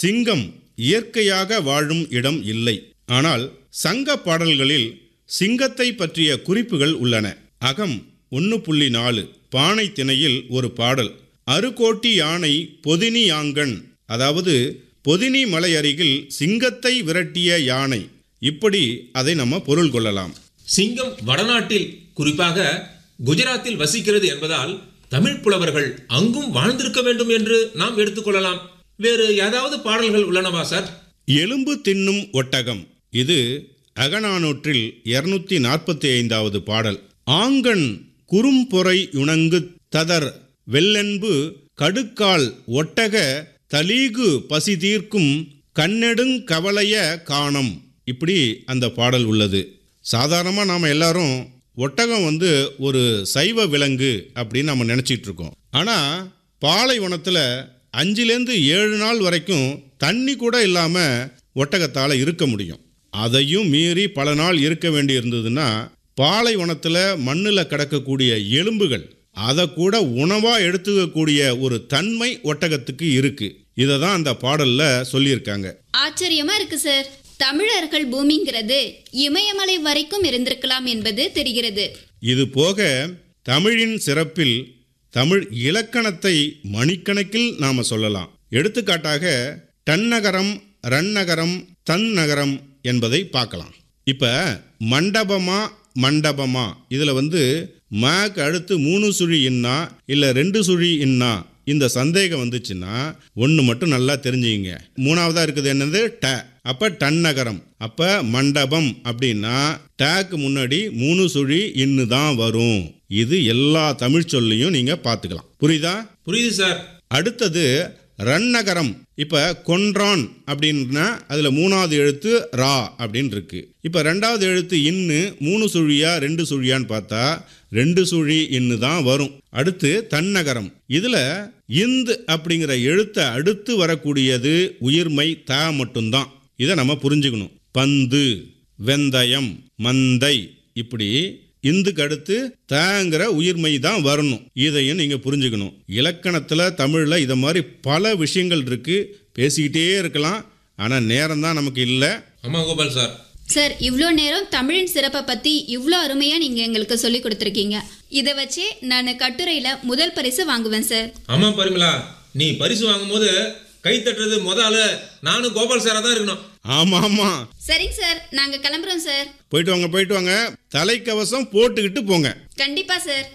சிங்கம் இயற்கையாக வாழும் இடம் இல்லை ஆனால் சங்க பாடல்களில் சிங்கத்தை பற்றிய குறிப்புகள் உள்ளன அகம் ஒன்று புள்ளி நாலு பானை திணையில் ஒரு பாடல் அருகோட்டி யானை பொதினி யாங்கன் அதாவது பொதினி மலை அருகில் சிங்கத்தை விரட்டிய யானை இப்படி அதை நம்ம பொருள் கொள்ளலாம் சிங்கம் வடநாட்டில் குறிப்பாக குஜராத்தில் வசிக்கிறது என்பதால் தமிழ் புலவர்கள் அங்கும் வாழ்ந்திருக்க வேண்டும் என்று நாம் எடுத்துக்கொள்ளலாம் வேறு ஏதாவது பாடல்கள் உள்ளனவா சார் எலும்பு தின்னும் ஒட்டகம் இது அகநானூற்றில் இருநூத்தி நாற்பத்தி ஐந்தாவது பாடல் ஆங்கண் குறும்பொறை உணங்கு ததர் வெள்ளென்பு கடுக்கால் ஒட்டக தலீகு பசி தீர்க்கும் கண்ணெடுங் கவலைய காணம் இப்படி அந்த பாடல் உள்ளது சாதாரணமாக நாம் எல்லாரும் ஒட்டகம் வந்து ஒரு சைவ விலங்கு அப்படின்னு நம்ம நினச்சிட்டு இருக்கோம் ஆனால் பாலைவனத்தில் அஞ்சுலேருந்து ஏழு நாள் வரைக்கும் தண்ணி கூட இல்லாமல் ஒட்டகத்தால் இருக்க முடியும் அதையும் மீறி பல நாள் இருக்க வேண்டி இருந்ததுன்னா பாலைவனத்தில் மண்ணில் கிடக்கக்கூடிய எலும்புகள் அதை கூட உணவாக எடுத்துக்கக்கூடிய ஒரு தன்மை ஒட்டகத்துக்கு இருக்கு இதை தான் அந்த பாடலில் சொல்லியிருக்காங்க ஆச்சரியமா இருக்கு சார் தமிழர்கள் பூமிங்கிறது இமயமலை வரைக்கும் இருந்திருக்கலாம் என்பது தெரிகிறது இது போக தமிழின் சிறப்பில் தமிழ் இலக்கணத்தை மணிக்கணக்கில் நாம் சொல்லலாம் எடுத்துக்காட்டாக டன்னகரம் ரன்னகரம் தன்னகரம் என்பதை பார்க்கலாம் இப்போ மண்டபமா மண்டபமா இதில் வந்து மாக்கு அடுத்து மூணு சுழி இன்னா இல்லை ரெண்டு சுழி இன்னா இந்த சந்தேகம் வந்துச்சுன்னா ஒன்று மட்டும் நல்லா தெரிஞ்சுங்க மூணாவதாக இருக்குது என்னது ட அப்போ டன்னகரம் அப்போ மண்டபம் அப்படின்னா டேக்கு முன்னாடி மூணு சுழி இன்னு தான் வரும் இது எல்லா தமிழ் சொல்லையும் நீங்கள் பார்த்துக்கலாம் புரியுதா புரியுது சார் அடுத்தது ரன்னகரம் இப்போ கொன்றான் அப்படின்னா அதில் மூணாவது எழுத்து ரா அப்படின்னு இருக்கு இப்போ ரெண்டாவது எழுத்து இன்னு மூணு சுழியா ரெண்டு சுழியான்னு பார்த்தா ரெண்டு சுழி இன்னு தான் வரும் அடுத்து தன்னகரம் இதில் இந்து அப்படிங்கிற எழுத்தை அடுத்து வரக்கூடியது உயிர்மை த மட்டும்தான் இதை நம்ம புரிஞ்சுக்கணும் பந்து வெந்தயம் மந்தை இப்படி இந்துக்கு அடுத்து தங்கிற உயிர்மை தான் வரணும் இதையும் நீங்க புரிஞ்சுக்கணும் இலக்கணத்துல தமிழ்ல இத மாதிரி பல விஷயங்கள் இருக்கு பேசிக்கிட்டே இருக்கலாம் ஆனா நேரம் தான் நமக்கு இல்லை ஆமா கோபால் சார் சார் இவ்வளோ நேரம் தமிழின் சிறப்பை பற்றி இவ்வளோ அருமையாக நீங்கள் எங்களுக்கு சொல்லி கொடுத்துருக்கீங்க இதை வச்சே நான் கட்டுரையில் முதல் பரிசு வாங்குவேன் சார் ஆமா பரிமலா நீ பரிசு வாங்கும்போது கை தட்டுறது முத ஆளு நானும் கோபால் சாரா தான் இருக்கணும் ஆமா ஆமா சரிங்க சார் நாங்கள் கிளம்புறோம் சார் போயிட்டு வாங்க போயிட்டு வாங்க தலைக்கவசம் போட்டுக்கிட்டு போங்க கண்டிப்பாக சார்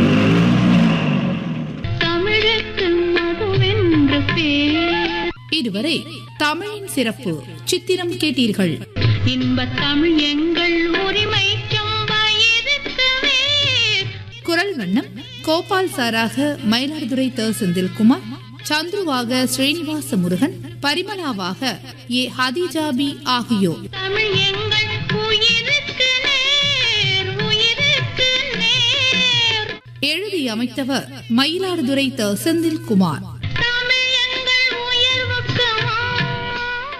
தமிழுக்கு மதுவென்று பேர் இதுவரை தமிழின் சிறப்பு சித்திரம் கேட்டீர்கள் இன்பத் தமிழ் எங்கள் உரிமைக்கும் வயிறுக்கு வேர் குரல் வண்ணம் கோபால் சாராக மயிலாடுதுறை த செந்தில்குமார் சந்துருவாக ஸ்ரீனிவாச முருகன் பரிமளாவாக ஏ ஹதிஜாபி ஆகியோர் தமிழ் எங்கள் உயிருக்கு நேர் உயிருக்கு நேர் எழுதி அமைத்தவர் மயிலாடுதுறை த செந்தில்குமார் தமிழ் எங்கள் உயர்வுக்கு வான்.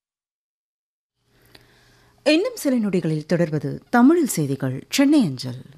இன்னும் சில நொடிகளில் தொடர்வது தமிழில் செய்திகள் சென்னை அஞ்சல்